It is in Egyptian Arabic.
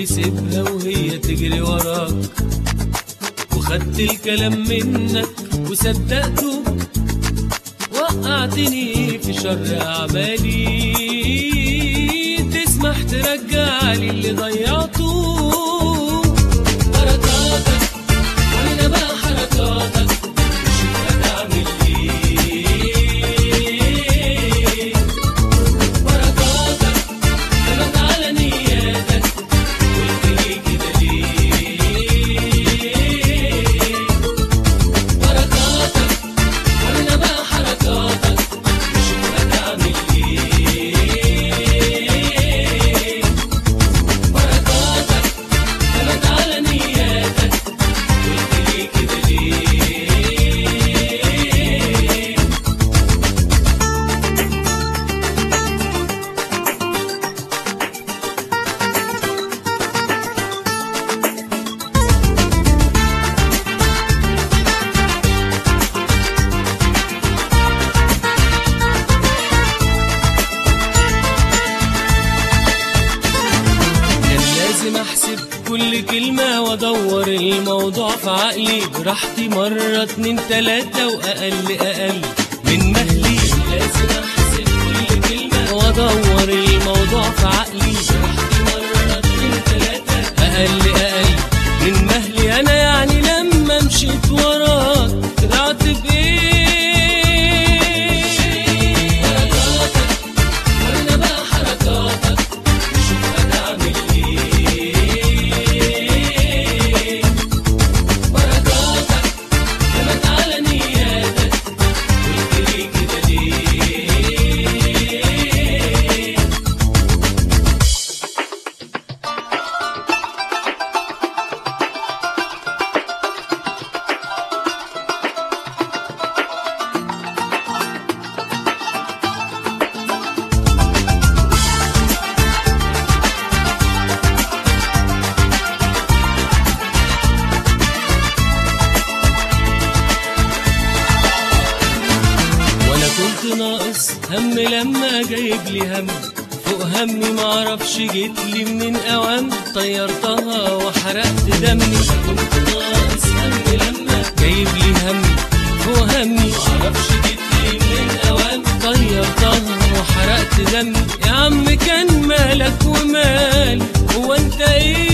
تسيبها وهي تجري وراك وخدت الكلام منك وصدقته وقعتني في شر أعمالي تسمح ترجع لي اللي ضيعته حركاتك وانا بقى حركاتك شوف هتعمل ايه بركاتك كانت على نياتك قلت لي كده ليه بركاتك وانا بقى حركاتك شوف هتعمل ايه بركاتك كانت على نياتك قلت لي كده ليه كان لازم احسب كل كلمة وادور الموضوع في عقلي براحتي مرة اتنين تلاتة واقل اقل من مهلي لازم احسب كل كلمة وادور الموضوع في عقلي براحتي مرة اتنين تلاتة اقل اقل من مهلي انا يعني لما مشيت وراك طلعت بايه حركاتك وانا بقى حركاتك شوف هتعمل ايه بركاتك كانت على نياتك قلت لي كده ليه وانا كنت ناقص هم لما جايب لي هم فوق همي معرفش جيت لي من اوام طيرتها وحرقت دمي كنت ناقص هم لما جايب لي هم فوق همي معرفش جيت لي من اوام طيرتها وحرقت دمي يا عم كان مالك ومال هو انت ايه